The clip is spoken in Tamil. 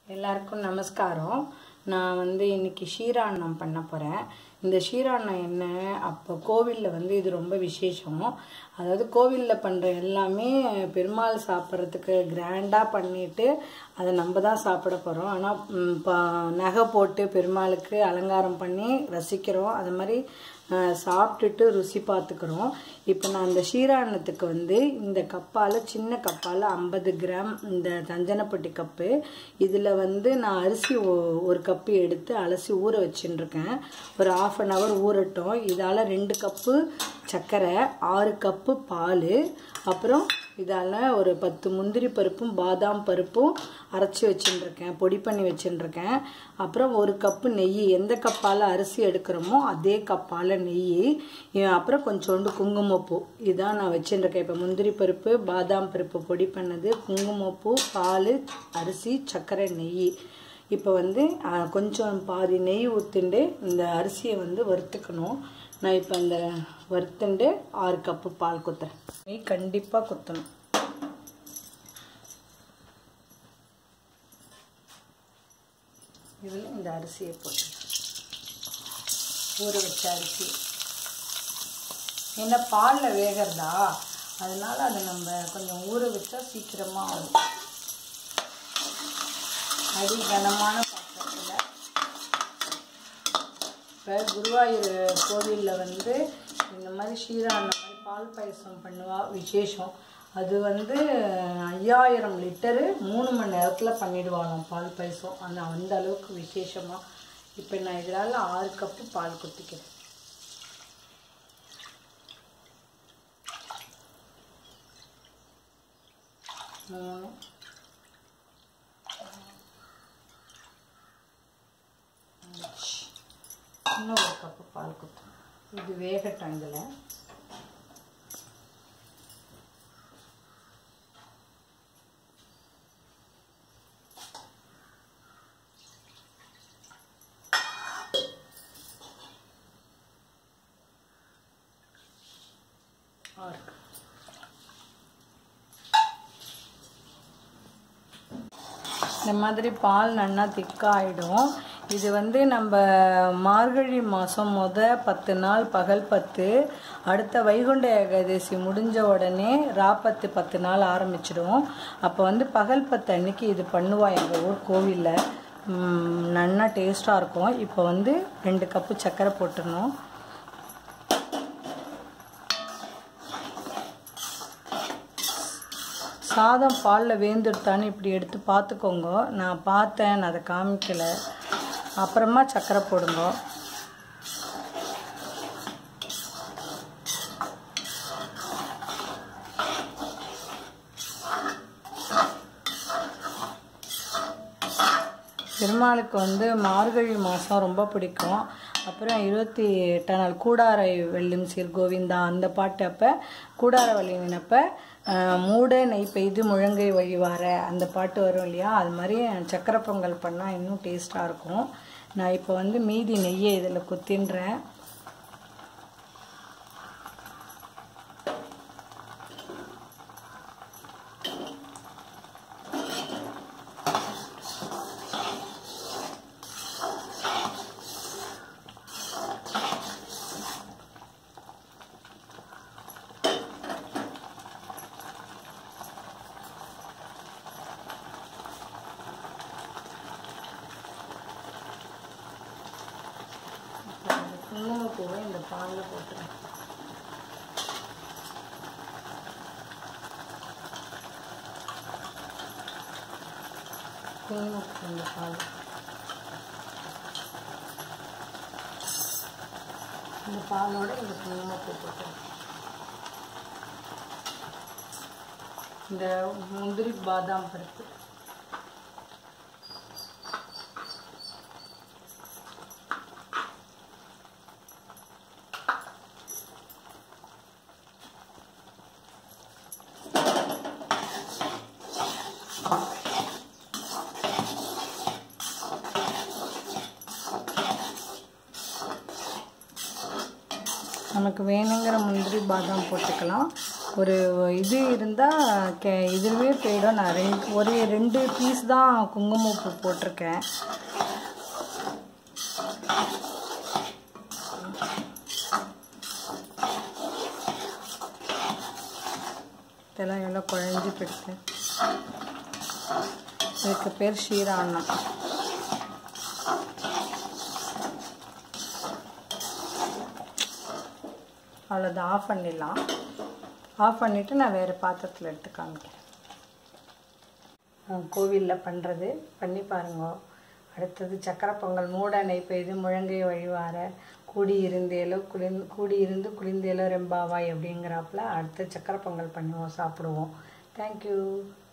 எல்லாருக்கும் நமஸ்காரம் நான் வந்து இன்னைக்கு ஷீராண்ணம் பண்ண போகிறேன் இந்த ஷீராண்ணம் என்ன அப்போ கோவிலில் வந்து இது ரொம்ப விசேஷம் அதாவது கோவிலில் பண்ணுற எல்லாமே பெருமாள் சாப்பிட்றதுக்கு கிராண்டாக பண்ணிட்டு அதை நம்ம தான் சாப்பிட போகிறோம் ஆனால் நகை போட்டு பெருமாளுக்கு அலங்காரம் பண்ணி ரசிக்கிறோம் அது மாதிரி அஹ், சாப்பிட்டுட்டு ருசி பார்த்துக்கிறோம் இப்போ நான் இந்த ஷீராண்ணத்துக்கு வந்து இந்த கப்பால் சின்ன கப்பால் ஐம்பது கிராம் இந்த தஞ்சனப்பட்டி கப்பு இதில் வந்து நான் அரிசி ஒ- ஒரு கப்பு எடுத்து அலசி ஊற வச்சுட்டுருக்கேன் ஒரு ஆஃப் அன் ஹவர் ஊறட்டும் இதால் ரெண்டு கப்பு சர்க்கரை ஆறு கப்பு பால் அப்புறம் இதால் ஒரு பத்து முந்திரி பருப்பும் பாதாம் பருப்பும் அரைச்சி வச்சுட்டுருக்கேன் பொடி பண்ணி வச்சுட்டுருக்கேன் அப்புறம் ஒரு கப்பு நெய் எந்த கப்பால் அரிசி எடுக்கிறோமோ அதே கப்பால் நெய் இ- அப்புறம் கொஞ்சோண்டு குங்குமப்பூ இதான் நான் வச்சுட்டுருக்கேன் இப்போ முந்திரி பருப்பு பாதாம் பருப்பு பொடி பண்ணது குங்குமப்பூ பால் அரிசி சர்க்கரை நெய் இப்போ வந்து ஆ, கொஞ்சம் பாதி நெய் ஊற்றிண்டு இந்த அரிசியை வந்து வறுத்துக்கணும் நான் இப்போ இந்த வறுத்துண்டு ஆறு கப்பு பால் குத்துறேன் நெய் கண்டிப்பாக குத்தணும் இதில் இந்த அரிசியை போட்டு ஊற வச்ச அரிசி ஏன்னா பாலில் வேகிறதா அதனால அதை நம்ம கொஞ்சம் ஊற வச்சா சீக்கிரமாக ஆகும் அடி கனமான பாத்திரத்தில் இப்போ குருவாயூர் கோவிலில் வந்து இந்த மாதிரி ஷீரா அந்த மாதிரி பால் பாயசம் பண்ணுவா விசேஷம் அது வந்து ஐயாயிரம் லிட்டரு மூணு மணி நேரத்தில் பண்ணிடுவாங்களாம் பால் பாயசம் ஆனால் அந்த அளவுக்கு விசேஷமாக இப்போ நான் இதனால் ஆறு கப்பு பால் குத்திக்கிறேன் மூணு அஞ்சு இன்னும் ஒரு கப்பு பால் குத்தணும் இது வேகட்டும் இதில் ஆறு இந்த மாதிரி பால் நல்லா திக்காயிடும் இது வந்து நம்ம மார்கழி மாதம் முத பத்து நாள் பகல் பத்து அடுத்த வைகுண்ட ஏகாதசி முடிஞ்ச உடனே ராப்பத்து பத்து நாள் ஆரம்பிச்சிடும் அப்போ வந்து பகல் பத்து அன்னைக்கு இது பண்ணுவா எங்கள் ஊர் கோவிலில் நல்லா டேஸ்ட்டாக இருக்கும் இப்போ வந்து ரெண்டு கப்பு சர்க்கரை போட்டுடணும் சாதம் பாலில் வேந்துடுத்தான்னு இப்படி எடுத்து பார்த்துக்கோங்க நான் பார்த்தேன் நான் அதை காமிக்கலை அப்புறமா சர்க்கரை போடுங்க பெருமாளுக்கு வந்து மார்கழி மாதம் ரொம்ப பிடிக்கும் அப்புறம் இருபத்தி எட்டாம் நாள் கூடாரை வெள்ளும் சீர் கோவிந்தா அந்த பாட்டு அப்போ கூடார வள்ளினப்ப மூட நெய் பெய்து முழங்கை வழிவார அந்த பாட்டு வரும் இல்லையா அது மாதிரி சக்கரை பொங்கல் பண்ணால் இன்னும் டேஸ்ட்டாக இருக்கும் நான் இப்போ வந்து மீதி நெய்யை இதில் குத்தின்றேன் இப்போ இந்த குங்குமப்பூவை இந்த பாலில் போட்டுறேன் குங்குமப்பூ இந்த பால் இந்த பாலோட இந்த குங்குமப்பூ போட்டுறேன் இந்த முந்திரி பாதாம் பருப்பு நமக்கு வேணுங்கிற முந்திரி பாதாம் போட்டுக்கலாம் ஒரு இது இருந்தால் கே இதுவே போயிடும் நான் ரெண்டு ஒரு ரெண்டு பீஸ் தான் குங்குமப்பூ போட்டிருக்கேன் இதெல்லாம் எவ்வளோ குழஞ்சி போயிடுது இதுக்கு பேர் ஷீராண்ணம் அவ்வளோதான் ஆஃப் பண்ணிடலாம் ஆஃப் பண்ணிவிட்டு நான் வேறு பாத்திரத்தில் எடுத்து காமிக்கிறேன் கோவிலில் பண்ணுறது பண்ணி பாருங்க அடுத்தது சக்கரை பொங்கல் மூட நெய் பெய்து முழங்கை வழிவார கூடி இருந்தேலோ குளிர் கூடி இருந்து குளிர்ந்தேலோ ரெம்பாவாய் அப்படிங்கிறாப்புல அடுத்து சக்கரை பொங்கல் பண்ணுவோம் சாப்பிடுவோம் தேங்க்யூ